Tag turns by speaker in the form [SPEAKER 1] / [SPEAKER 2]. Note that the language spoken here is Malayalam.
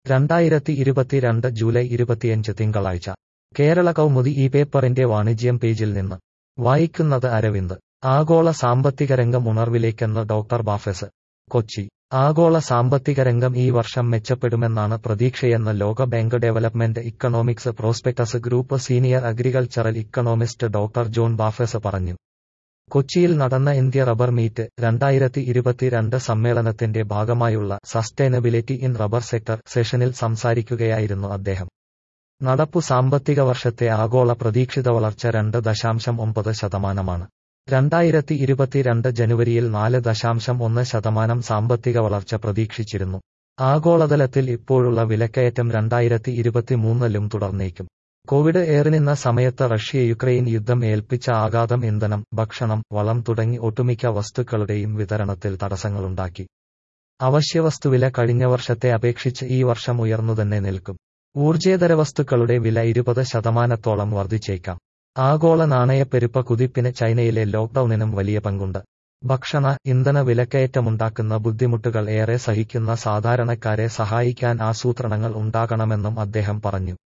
[SPEAKER 1] രണ്ടായിരത്തി ഇരുപത്തിരണ്ട് ജൂലൈ ഇരുപത്തിയഞ്ച് തിങ്കളാഴ്ച കേരള കൗമുദി ഈ പേപ്പറിന്റെ വാണിജ്യം പേജിൽ നിന്ന് വായിക്കുന്നത് അരവിന്ദ് ആഗോള സാമ്പത്തിക രംഗം ഉണർവിലേക്കെന്ന് ഡോക്ടർ ബാഫെസ് കൊച്ചി ആഗോള സാമ്പത്തിക രംഗം ഈ വർഷം മെച്ചപ്പെടുമെന്നാണ് പ്രതീക്ഷയെന്ന് ലോക bank development economics prospects group senior agricultural economist doctor John Baffes പറഞ്ഞു കൊച്ചിയിൽ നടന്ന ഇന്ത്യ റബ്ബർ മീറ്റ് രണ്ടായിരത്തി ഇരുപത്തിരണ്ട് സമ്മേളനത്തിന്റെ ഭാഗമായുള്ള സസ്റ്റൈനബിലിറ്റി ഇൻ റബ്ബർ സെക്ടർ സെഷനിൽ സംസാരിക്കുകയായിരുന്നു അദ്ദേഹം നടപ്പു സാമ്പത്തിക വർഷത്തെ ആഗോള പ്രതീക്ഷിത വളർച്ച രണ്ട് ദശാംശം ഒമ്പത് ശതമാനമാണ് രണ്ടായിരത്തി ഇരുപത്തിരണ്ട് ജനുവരിയിൽ നാല് ദശാംശം ഒന്ന് ശതമാനം സാമ്പത്തിക വളർച്ച പ്രതീക്ഷിച്ചിരുന്നു ആഗോളതലത്തിൽ ഇപ്പോഴുള്ള വിലക്കയറ്റം രണ്ടായിരത്തി ഇരുപത്തിമൂന്നിലും തുടർന്നേക്കും കോവിഡ് ഏറിനിന്ന സമയത്ത് റഷ്യ യുക്രൈൻ യുദ്ധം ഏൽപ്പിച്ച ആഘാതം ഇന്ധനം ഭക്ഷണം വളം തുടങ്ങി ഒട്ടുമിക്ക വസ്തുക്കളുടെയും വിതരണത്തിൽ തടസ്സങ്ങളുണ്ടാക്കി അവശ്യവസ്തുവില കഴിഞ്ഞ വർഷത്തെ അപേക്ഷിച്ച് ഈ വർഷം ഉയർന്നുതന്നെ നിൽക്കും ഊർജേതര വസ്തുക്കളുടെ വില ഇരുപത് ശതമാനത്തോളം വർദ്ധിച്ചേക്കാം ആഗോള നാണയപ്പെരുപ്പ കുതിപ്പിന് ചൈനയിലെ ലോക്ഡൌണിനും വലിയ പങ്കുണ്ട് ഭക്ഷണ ഇന്ധന വിലക്കയറ്റമുണ്ടാക്കുന്ന ബുദ്ധിമുട്ടുകൾ ഏറെ സഹിക്കുന്ന സാധാരണക്കാരെ സഹായിക്കാൻ ആസൂത്രണങ്ങൾ ഉണ്ടാകണമെന്നും അദ്ദേഹം പറഞ്ഞു